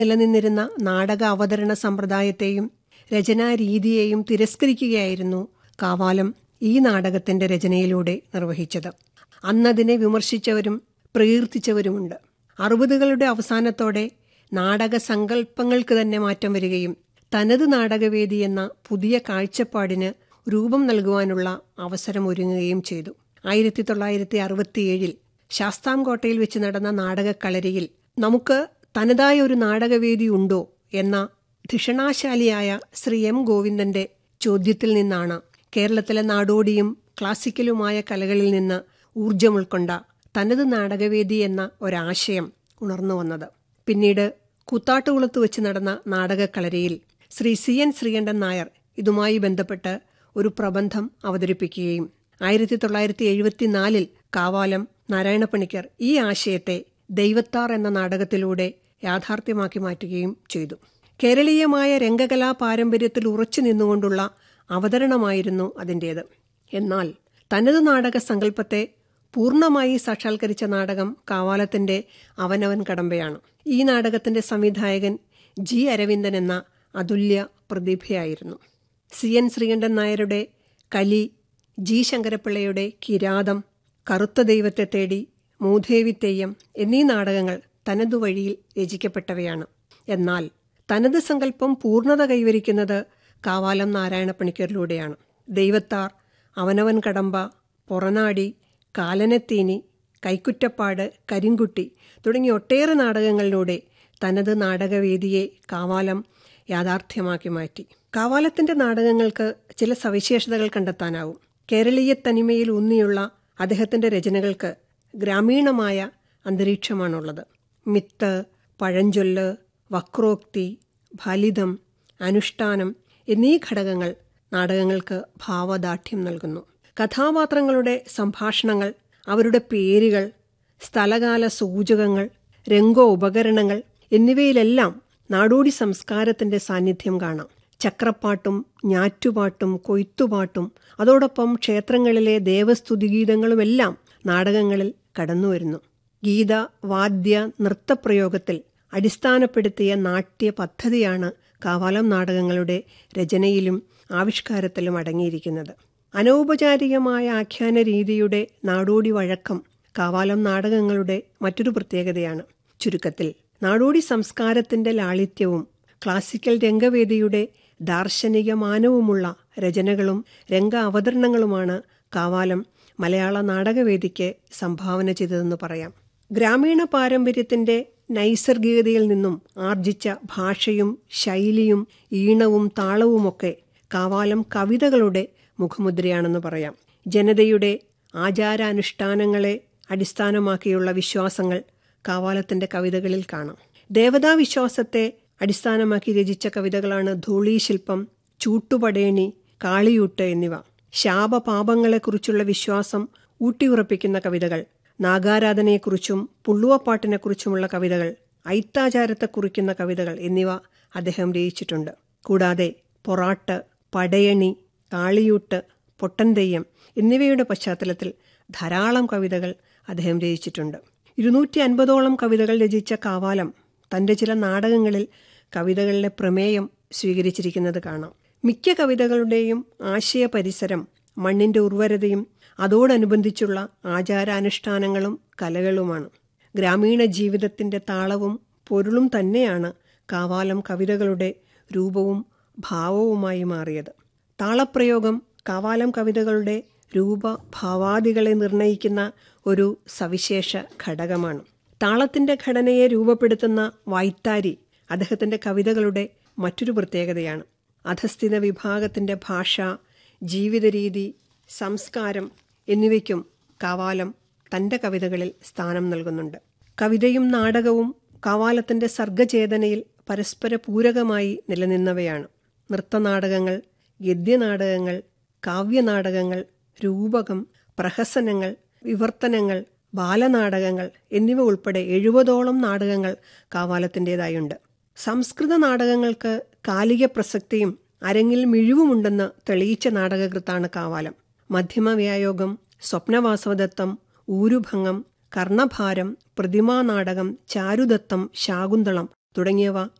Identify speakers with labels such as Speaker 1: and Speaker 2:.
Speaker 1: നിലനിന്നിരുന്ന നാടക അവതരണ സമ്പ്രദായത്തെയും രചനാരീതിയെയും തിരസ്കരിക്കുകയായിരുന്നു കാവാലം ഈ നാടകത്തിന്റെ രചനയിലൂടെ നിർവഹിച്ചത് അന്നതിനെ വിമർശിച്ചവരും പ്രകീർത്തിച്ചവരുമുണ്ട് അറുപതുകളുടെ അവസാനത്തോടെ നാടക സങ്കല്പങ്ങൾക്ക് തന്നെ മാറ്റം വരികയും തനത് നാടകവേദി എന്ന പുതിയ കാഴ്ചപ്പാടിന് രൂപം നൽകുവാനുള്ള അവസരം ഒരുങ്ങുകയും ചെയ്തു ആയിരത്തി തൊള്ളായിരത്തി അറുപത്തിയേഴിൽ ശാസ്താംകോട്ടയിൽ വെച്ച് നടന്ന നാടകക്കളരിയിൽ നമുക്ക് തനതായ ഒരു നാടകവേദി ഉണ്ടോ എന്ന ധിഷണാശാലിയായ ശ്രീ എം ഗോവിന്ദന്റെ ചോദ്യത്തിൽ നിന്നാണ് കേരളത്തിലെ നാടോടിയും ക്ലാസിക്കലുമായ കലകളിൽ നിന്ന് ഊർജം ഉൾക്കൊണ്ട തനത് നാടകവേദി എന്ന ഒരാശയം ഉണർന്നു വന്നത് പിന്നീട് കൂത്താട്ടുകുളത്ത് വെച്ച് നടന്ന നാടകക്കളരിയിൽ ശ്രീ സി എൻ ശ്രീകണ്ഠൻ നായർ ഇതുമായി ബന്ധപ്പെട്ട് ഒരു പ്രബന്ധം അവതരിപ്പിക്കുകയും ആയിരത്തി തൊള്ളായിരത്തി എഴുപത്തിനാലിൽ കാവാലം നാരായണപ്പണിക്കർ ഈ ആശയത്തെ ദൈവത്താർ എന്ന നാടകത്തിലൂടെ യാഥാർത്ഥ്യമാക്കി മാറ്റുകയും ചെയ്തു കേരളീയമായ രംഗകലാ പാരമ്പര്യത്തിൽ ഉറച്ചു നിന്നുകൊണ്ടുള്ള അവതരണമായിരുന്നു അതിൻ്റേത് എന്നാൽ തനത് നാടക സങ്കല്പത്തെ പൂർണ്ണമായി സാക്ഷാത്കരിച്ച നാടകം കാവാലത്തിന്റെ അവനവൻ കടമ്പയാണ് ഈ നാടകത്തിന്റെ സംവിധായകൻ ജി അരവിന്ദൻ എന്ന അതുല്യ പ്രതിഭയായിരുന്നു സി എൻ ശ്രീകണ്ഠൻ നായരുടെ കലി ജി ശങ്കരപ്പിള്ളയുടെ കിരാതം കറുത്ത ദൈവത്തെ തേടി മൂധേവി തെയ്യം എന്നീ നാടകങ്ങൾ തനതു വഴിയിൽ രചിക്കപ്പെട്ടവയാണ് എന്നാൽ തനത് സങ്കല്പം പൂർണ്ണത കൈവരിക്കുന്നത് കാവാലം നാരായണപ്പണിക്കരിലൂടെയാണ് ദൈവത്താർ അവനവൻ കടമ്പ പൊറനാടി കാലനത്തീനി കൈക്കുറ്റപ്പാട് കരിങ്കുട്ടി തുടങ്ങിയ ഒട്ടേറെ നാടകങ്ങളിലൂടെ തനത് നാടകവേദിയെ കാവാലം യാഥാർത്ഥ്യമാക്കി മാറ്റി കാവാലത്തിന്റെ നാടകങ്ങൾക്ക് ചില സവിശേഷതകൾ കണ്ടെത്താനാവും കേരളീയ തനിമയിൽ ഊന്നിയുള്ള അദ്ദേഹത്തിന്റെ രചനകൾക്ക് ഗ്രാമീണമായ അന്തരീക്ഷമാണുള്ളത് മിത്ത് പഴഞ്ചൊല്ല് വക്രോക്തി ഫലിതം അനുഷ്ഠാനം എന്നീ ഘടകങ്ങൾ നാടകങ്ങൾക്ക് ഭാവദാഠ്യം നൽകുന്നു കഥാപാത്രങ്ങളുടെ സംഭാഷണങ്ങൾ അവരുടെ പേരുകൾ സ്ഥലകാല സൂചകങ്ങൾ രംഗോ ഉപകരണങ്ങൾ എന്നിവയിലെല്ലാം നാടോടി സംസ്കാരത്തിന്റെ സാന്നിധ്യം കാണാം ചക്രപ്പാട്ടും ഞാറ്റുപാട്ടും കൊയ്ത്തുപാട്ടും അതോടൊപ്പം ക്ഷേത്രങ്ങളിലെ ദേവസ്തുതിഗീതങ്ങളുമെല്ലാം നാടകങ്ങളിൽ കടന്നുവരുന്നു ഗീത വാദ്യ നൃത്തപ്രയോഗത്തിൽ അടിസ്ഥാനപ്പെടുത്തിയ നാട്യ പദ്ധതിയാണ് കാവാലം നാടകങ്ങളുടെ രചനയിലും ആവിഷ്കാരത്തിലും അടങ്ങിയിരിക്കുന്നത് അനൗപചാരികമായ ആഖ്യാന രീതിയുടെ നാടോടി വഴക്കം കാവാലം നാടകങ്ങളുടെ മറ്റൊരു പ്രത്യേകതയാണ് ചുരുക്കത്തിൽ നാടോടി സംസ്കാരത്തിന്റെ ലാളിത്യവും ക്ലാസിക്കൽ രംഗവേദിയുടെ ദാർശനിക മാനവുമുള്ള രചനകളും രംഗ അവതരണങ്ങളുമാണ് കാവാലം മലയാള നാടകവേദിക്ക് സംഭാവന ചെയ്തതെന്ന് പറയാം ഗ്രാമീണ പാരമ്പര്യത്തിന്റെ നൈസർഗികതയിൽ നിന്നും ആർജിച്ച ഭാഷയും ശൈലിയും ഈണവും താളവുമൊക്കെ കാവാലം കവിതകളുടെ മുഖമുദ്രയാണെന്ന് പറയാം ജനതയുടെ ആചാരാനുഷ്ഠാനങ്ങളെ അടിസ്ഥാനമാക്കിയുള്ള വിശ്വാസങ്ങൾ കാവാലത്തിന്റെ കവിതകളിൽ കാണാം ദേവതാ വിശ്വാസത്തെ അടിസ്ഥാനമാക്കി രചിച്ച കവിതകളാണ് ധൂളീശില്പം ചൂട്ടുപടേണി കാളിയൂട്ട് എന്നിവ ശാപപാപങ്ങളെക്കുറിച്ചുള്ള വിശ്വാസം ഊട്ടിയുറപ്പിക്കുന്ന കവിതകൾ നാഗാരാധനയെക്കുറിച്ചും പുള്ളുവപ്പാട്ടിനെക്കുറിച്ചുമുള്ള കവിതകൾ ഐത്താചാരത്തെ കുറിക്കുന്ന കവിതകൾ എന്നിവ അദ്ദേഹം രചിച്ചിട്ടുണ്ട് കൂടാതെ പൊറാട്ട് പടയണി കാളിയൂട്ട് പൊട്ടൻതെയ്യം എന്നിവയുടെ പശ്ചാത്തലത്തിൽ ധാരാളം കവിതകൾ അദ്ദേഹം രചിച്ചിട്ടുണ്ട് ഇരുന്നൂറ്റി അൻപതോളം കവിതകൾ രചിച്ച കാവാലം തന്റെ ചില നാടകങ്ങളിൽ കവിതകളിലെ പ്രമേയം സ്വീകരിച്ചിരിക്കുന്നത് കാണാം മിക്ക കവിതകളുടെയും ആശയ പരിസരം മണ്ണിന്റെ ഉർവരതയും അതോടനുബന്ധിച്ചുള്ള ആചാരാനുഷ്ഠാനങ്ങളും കലകളുമാണ് ഗ്രാമീണ ജീവിതത്തിന്റെ താളവും പൊരുളും തന്നെയാണ് കാവാലം കവിതകളുടെ രൂപവും ഭാവവുമായി മാറിയത് താളപ്രയോഗം കാവാലം കവിതകളുടെ രൂപഭാവാദികളെ നിർണയിക്കുന്ന ഒരു സവിശേഷ ഘടകമാണ് താളത്തിന്റെ ഘടനയെ രൂപപ്പെടുത്തുന്ന വായ്ത്താരി അദ്ദേഹത്തിന്റെ കവിതകളുടെ മറ്റൊരു പ്രത്യേകതയാണ് അധസ്ഥിത വിഭാഗത്തിന്റെ ഭാഷ ജീവിതരീതി സംസ്കാരം എന്നിവയ്ക്കും കാവാലം തന്റെ കവിതകളിൽ സ്ഥാനം നൽകുന്നുണ്ട് കവിതയും നാടകവും കാവാലത്തിന്റെ സർഗചേതനയിൽ പരസ്പര പൂരകമായി നിലനിന്നവയാണ് നൃത്തനാടകങ്ങൾ ഗദ്യനാടകങ്ങൾ കാവ്യനാടകങ്ങൾ രൂപകം പ്രഹസനങ്ങൾ വിവർത്തനങ്ങൾ ബാലനാടകങ്ങൾ എന്നിവ ഉൾപ്പെടെ എഴുപതോളം നാടകങ്ങൾ കാവാലത്തിൻ്റെതായുണ്ട് സംസ്കൃത നാടകങ്ങൾക്ക് കാലിക പ്രസക്തിയും അരങ്ങിൽ മിഴിവുമുണ്ടെന്ന് തെളിയിച്ച നാടകകൃത്താണ് കാവാലം മധ്യമവ്യായോഗം സ്വപ്നവാസവദത്തം ഊരുഭംഗം കർണഭാരം പ്രതിമാനാടകം ചാരുദത്തം ശാകുന്തളം തുടങ്ങിയവ